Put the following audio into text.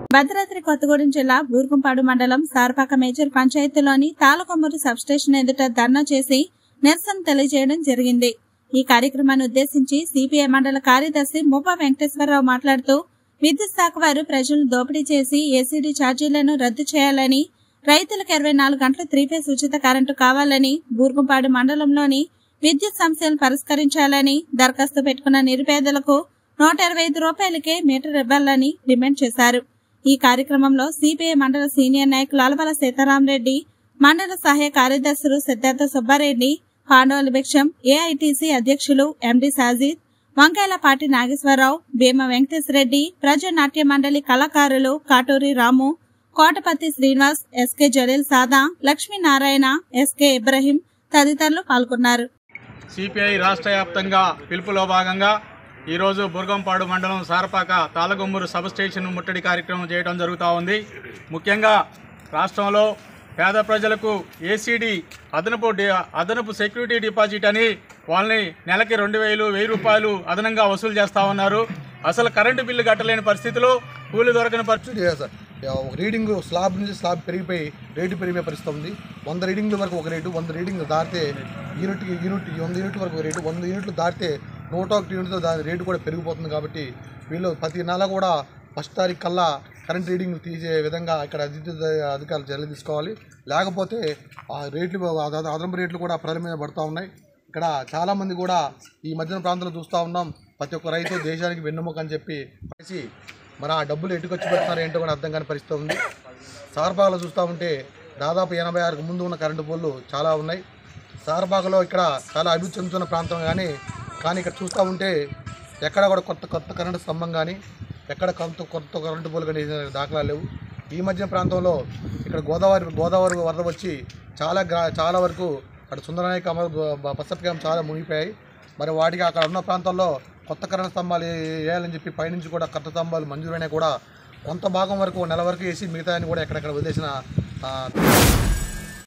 భద్రాద్రి కొత్తగూడెం జిల్లా బూర్గుంపాడు మండలం సార్పాక major పంచాయతీలోని తాళకొమ్మూరు substation ఎదుట ధర్నా చేసి నిరసన తెలియజేయడం జరిగింది ఈ కార్యక్రమాన్ని ఉద్దేశించి సిపిఐ మండల కార్యదర్శి ముప్ప వెంకటేశ్వరరావు మాట్లాడుతూ విద్యుత్ శాఖ వారు ప్రజలను దోపిడీ చేసి ఏసీడీ ఛార్జీలను రద్దు చేయాలని రైతులకు ఇరవై నాలుగు గంటల త్రీ ఫేస్ ఉచిత కరెంటు కావాలని బూర్గుంపాడు మండలంలోని విద్యుత్ సమస్యలను పరిష్కరించాలని దరఖాస్తు పెట్టుకున్న నిరుపేదలకు నూట ఇరవై ఐదు రూపాయలకే మీటర్ ఇవ్వాలని డిమాండ్ చేశారు ఈ కార్యక్రమంలో సిపిఐ మండల సీనియర్ నాయకులు అలవల సీతారామరెడ్డి మండల సహాయ కార్యదర్శులు సిద్ధార్థ సుబ్బారెడ్డి పాండవుల భిక్షం ఏఐటీసీ అధ్యక్షులు ఎండి సాజిద్ వంకాయలపాటి నాగేశ్వరరావు భీమ వెంకటేశ్వరరెడ్డి ప్రజానాట్య మండలి కళాకారులు కాటూరి రాము కోటపతి శ్రీనివాస్ ఎస్కే జలీల్ సాదా లక్ష్మీనారాయణ ఎస్కే ఇబ్రహీం తదితరులు పాల్గొన్నారు సిపిఐ రాష్ట్ర వ్యాప్తంగా పిలుపులో భాగంగా ఈరోజు బుర్గంపాడు మండలం సారపాక తాళగొమ్మూరు సబ్ స్టేషన్ ముట్టడి కార్యక్రమం చేయడం జరుగుతూ ఉంది ముఖ్యంగా రాష్ట్రంలో పేద ప్రజలకు ఏసీడీ అదనపు డి- అదనపు సెక్యూరిటీ డిపాజిట్ అని వాళ్ళని నెలకి రెండు వేలు వెయ్యి రూపాయలు అదనంగా వసూలు చేస్తూ ఉన్నారు అసలు కరెంటు బిల్లు కట్టలేని పరిస్థితిలో కూలి దొరకని పరిస్థితి పరిస్థితి సార్ ఒక రీడింగ్ స్లాబ్ నుంచి స్లాబ్ పెరిగిపోయి రేటు పెరిగిపోయే పరిస్థితి ఉంది వంద రీడింగ్ల వరకు ఒక రేటు వంద రీడింగ్ దాటితే యూనిట్కి యూనిట్ వంద యూనిట్ వరకు ఒక రేటు వంద యూనిట్లు దాటితే నూట ఒకటి యూనిట్తో దాని రేటు కూడా పెరిగిపోతుంది కాబట్టి వీళ్ళు ప్రతి నెల కూడా ఫస్ట్ తారీఖు కల్లా కరెంట్ రీడింగ్ తీసే విధంగా ఇక్కడ విద్యుత్ అధికారులు చర్యలు తీసుకోవాలి లేకపోతే ఆ రేట్లు అద- అదనపు రేట్లు కూడా ప్రజల మీద పడుతూ ఉన్నాయి ఇక్కడ చాలామంది కూడా ఈ మధ్యన ప్రాంతంలో చూస్తూ ఉన్నాం ప్రతి ఒక్క రైతు దేశానికి వెన్నుముక అని చెప్పి చేసి మరి ఆ డబ్బులు ఎటుకొచ్చి పెడుతున్నారు ఏంటో కూడా అర్థం కాని పరిస్థితి ఉంది సారపాకలో చూస్తూ ఉంటే దాదాపు ఎనభై ఆరుకు ముందు ఉన్న కరెంటు పోల్లు చాలా ఉన్నాయి సారపాకలో ఇక్కడ చాలా అభివృద్ధి చెందుతున్న ప్రాంతం కానీ కానీ ఇక్కడ చూస్తూ ఉంటే ఎక్కడ కూడా కొత్త కొత్త కరెంటు స్తంభం కానీ ఎక్కడ కొత్త కొత్త కరెంటు పోలు కానీ దాఖలాలు లేవు ఈ మధ్య ప్రాంతంలో ఇక్కడ గోదావరి గోదావరి వరద వచ్చి చాలా గ్రా చాలా వరకు అక్కడ సుందరనాయక అమర పసప్ క్యాంప్ చాలా మునిగిపోయాయి మరి వాటికి అక్కడ ఉన్న ప్రాంతాల్లో కొత్త కరెంట్ స్తంభాలు ఏ- వేయాలని చెప్పి పైనుంచి కూడా కరెంట్ స్తంభాలు మంజూరైనా కూడా కొంత భాగం వరకు నెల వరకు వేసి మిగతా కూడా ఎక్కడెక్కడ వదిలేసిన ఆ,